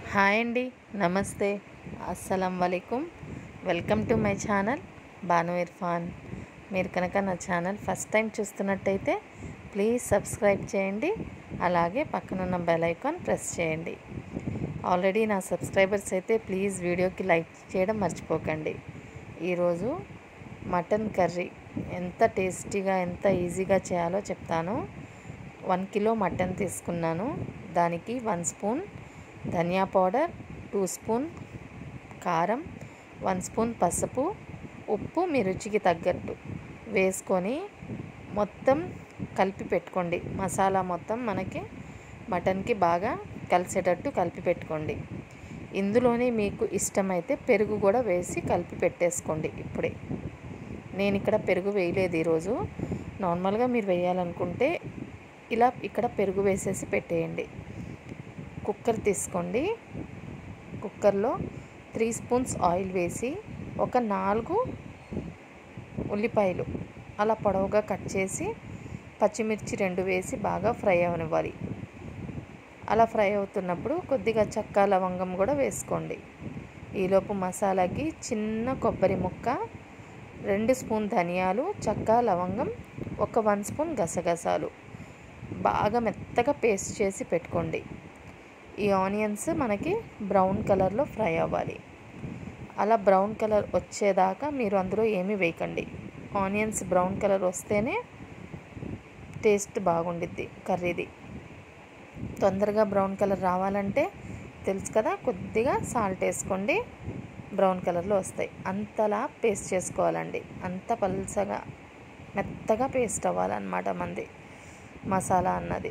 hi అండి నమస్తే అస్సలం వలైకుం welcome to my channel Banu Irfan మీరు కనుక నా ఛానల్ ఫస్ట్ టైం చూస్తున్నట్టయితే ప్లీజ్ సబ్స్క్రైబ్ చేయండి అలాగే పక్కనున్న బెల్ ఐకాన్ ప్రెస్ చేయండి ఆల్రెడీ నా సబ్స్క్రైబర్స్ అయితే ప్లీజ్ వీడియోకి లైక్ చేయడం మర్చిపోకండి ఈరోజు మటన్ కర్రీ ఎంత టేస్టీగా ఎంత ఈజీగా చేయాలో చెప్తాను వన్ కిలో మటన్ తీసుకున్నాను దానికి వన్ స్పూన్ ధనియా పౌడర్ టూ స్పూన్ కారం వన్ స్పూన్ పసుపు ఉప్పు మీ రుచికి తగ్గట్టు వేసుకొని మొత్తం కలిపి పెట్టుకోండి మసాలా మొత్తం మనకి మటన్కి బాగా కలిసేటట్టు కలిపి పెట్టుకోండి ఇందులోనే మీకు ఇష్టమైతే పెరుగు కూడా వేసి కలిపి పెట్టేసుకోండి ఇప్పుడే నేను ఇక్కడ పెరుగు వేయలేదు ఈరోజు నార్మల్గా మీరు వేయాలనుకుంటే ఇలా ఇక్కడ పెరుగు వేసేసి పెట్టేయండి కుక్కర్ తీసుకోండి కుక్కర్లో త్రీ స్పూన్స్ ఆయిల్ వేసి ఒక నాలుగు ఉల్లిపాయలు అలా పొడవుగా కట్ చేసి పచ్చిమిర్చి రెండు వేసి బాగా ఫ్రై అవనివ్వాలి అలా ఫ్రై అవుతున్నప్పుడు కొద్దిగా చక్క లవంగం కూడా వేసుకోండి ఈలోపు మసాలాకి చిన్న కొబ్బరి ముక్క రెండు స్పూన్ ధనియాలు చక్క లవంగం ఒక వన్ స్పూన్ గసగసాలు బాగా మెత్తగా పేస్ట్ చేసి పెట్టుకోండి ఈ ఆనియన్స్ మనకి బ్రౌన్ కలర్లో ఫ్రై అవ్వాలి అలా బ్రౌన్ కలర్ వచ్చేదాకా మీరు అందులో ఏమీ వేయకండి ఆనియన్స్ బ్రౌన్ కలర్ వస్తేనే టేస్ట్ బాగుండిద్ది కర్రీది తొందరగా బ్రౌన్ కలర్ రావాలంటే తెలుసు కదా కొద్దిగా సాల్ట్ వేసుకోండి బ్రౌన్ కలర్లో వస్తాయి అంతలా పేస్ట్ చేసుకోవాలండి అంత పల్సగా మెత్తగా పేస్ట్ అవ్వాలన్నమాట మంది మసాలా అన్నది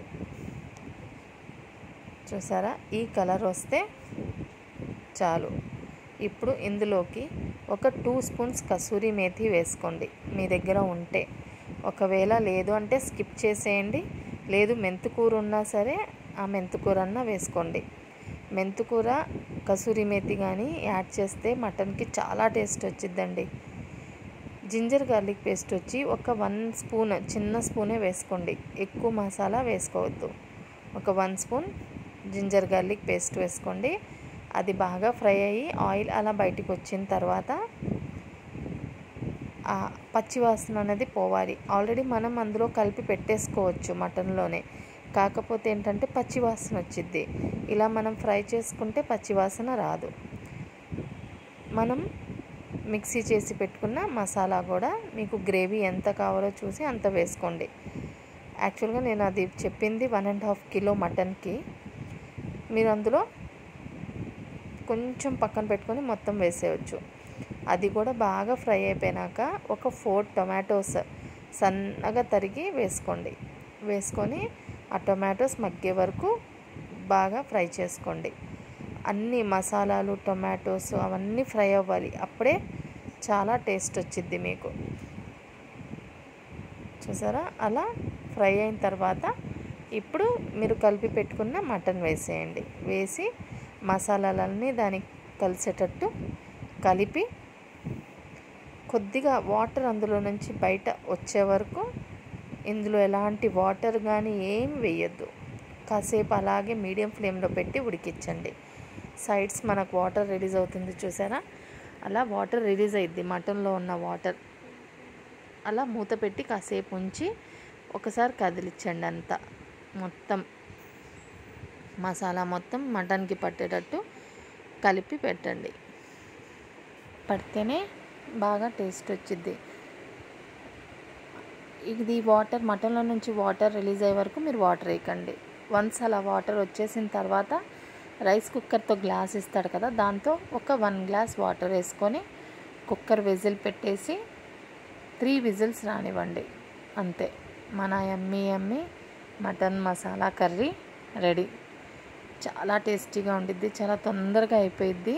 చూసారా ఈ కలర్ వస్తే చాలు ఇప్పుడు ఇందులోకి ఒక టూ స్పూన్స్ కసూరి మేథి వేసుకోండి మీ దగ్గర ఉంటే ఒకవేళ లేదు అంటే స్కిప్ చేసేయండి లేదు మెంతుకూర ఉన్నా సరే ఆ మెంతుకూర అన్న వేసుకోండి మెంతుకూర కసూరి మేతి కానీ యాడ్ చేస్తే మటన్కి చాలా టేస్ట్ వచ్చిద్దండి జింజర్ గార్లిక్ పేస్ట్ వచ్చి ఒక వన్ స్పూన్ చిన్న స్పూనే వేసుకోండి ఎక్కువ మసాలా వేసుకోవద్దు ఒక one spoon ginger garlic paste వేసుకోండి అది బాగా ఫ్రై అయ్యి ఆయిల్ అలా బయటికి వచ్చిన తర్వాత ఆ పచ్చివాసన అనేది పోవాలి ఆల్రెడీ మనం అందులో కలిపి పెట్టేసుకోవచ్చు మటన్లోనే కాకపోతే ఏంటంటే పచ్చివాసన వచ్చిద్ది ఇలా మనం ఫ్రై చేసుకుంటే పచ్చివాసన రాదు మనం మిక్సీ చేసి పెట్టుకున్న మసాలా కూడా మీకు గ్రేవీ ఎంత కావాలో చూసి అంత వేసుకోండి యాక్చువల్గా నేను అది చెప్పింది వన్ అండ్ హాఫ్ కిలో మటన్కి మీరు అందులో కొంచెం పక్కన పెట్టుకొని మొత్తం వేసేయచ్చు అది కూడా బాగా ఫ్రై అయిపోయినాక ఒక ఫోర్ టొమాటోస్ సన్నగా తరిగి వేసుకోండి వేసుకొని ఆ టొమాటోస్ మగ్గే వరకు బాగా ఫ్రై చేసుకోండి అన్ని మసాలాలు టొమాటోస్ అవన్నీ ఫ్రై అవ్వాలి అప్పుడే చాలా టేస్ట్ వచ్చిద్ది మీకు చూసారా అలా ఫ్రై అయిన తర్వాత ఇప్పుడు మీరు కలిపి పెట్టుకున్న మటన్ వేసేయండి వేసి మసాలాలన్నీ దానికి కలిసేటట్టు కలిపి కొద్దిగా వాటర్ అందులో నుంచి బయట వచ్చే వరకు ఇందులో ఎలాంటి వాటర్ కానీ ఏం వేయొద్దు కాసేపు అలాగే మీడియం ఫ్లేమ్లో పెట్టి ఉడికించండి సైడ్స్ మనకు వాటర్ రిలీజ్ అవుతుంది చూసారా అలా వాటర్ రిలీజ్ అయ్యిద్ది మటన్లో ఉన్న వాటర్ అలా మూత పెట్టి కాసేపు ఉంచి ఒకసారి కదిలించండి అంతా మొత్తం మసాలా మొత్తం మటన్కి పట్టేటట్టు కలిపి పెట్టండి పడితేనే బాగా టేస్ట్ వచ్చిద్ది ఇది వాటర్ మటన్లో నుంచి వాటర్ రిలీజ్ అయ్యే వరకు మీరు వాటర్ వేయకండి వన్స్ అలా వాటర్ వచ్చేసిన తర్వాత రైస్ కుక్కర్తో గ్లాస్ ఇస్తాడు కదా దాంతో ఒక వన్ గ్లాస్ వాటర్ వేసుకొని కుక్కర్ విజిల్ పెట్టేసి త్రీ విజిల్స్ రానివ్వండి అంతే మన ఎమ్మి ఎమ్మి మటన్ మసాలా కర్రీ రెడీ చాలా టేస్టీగా ఉండిద్ది చాలా తొందరగా అయిపోయిద్ది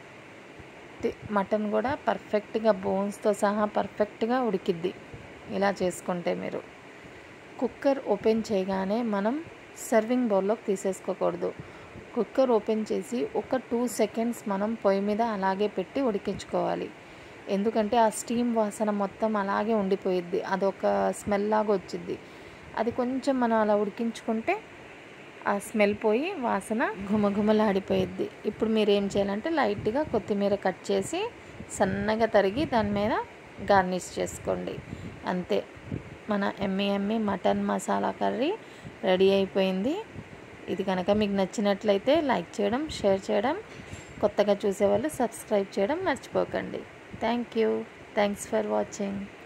మటన్ కూడా పర్ఫెక్ట్గా బోన్స్తో సహా పర్ఫెక్ట్గా ఉడికిద్ది ఇలా చేసుకుంటే మీరు కుక్కర్ ఓపెన్ చేయగానే మనం సర్వింగ్ బౌల్లోకి తీసేసుకోకూడదు కుక్కర్ ఓపెన్ చేసి ఒక టూ సెకండ్స్ మనం పొయ్యి మీద అలాగే పెట్టి ఉడికించుకోవాలి ఎందుకంటే ఆ స్టీమ్ వాసన మొత్తం అలాగే ఉండిపోయిద్ది అదొక స్మెల్ లాగా వచ్చిద్ది అది కొంచెం మనం అలా ఉడికించుకుంటే ఆ స్మెల్ పోయి వాసన ఘుమఘుమలాడిపోయిద్ది ఇప్పుడు మీరు ఏం చేయాలంటే లైట్గా కొత్తిమీర కట్ చేసి సన్నగా తరిగి దాని మీద గార్నిష్ చేసుకోండి అంతే మన ఎమ్మి ఎమ్మి మటన్ మసాలా కర్రీ రెడీ అయిపోయింది ఇది కనుక మీకు నచ్చినట్లయితే లైక్ చేయడం షేర్ చేయడం కొత్తగా చూసేవాళ్ళు సబ్స్క్రైబ్ చేయడం మర్చిపోకండి thank you thanks for watching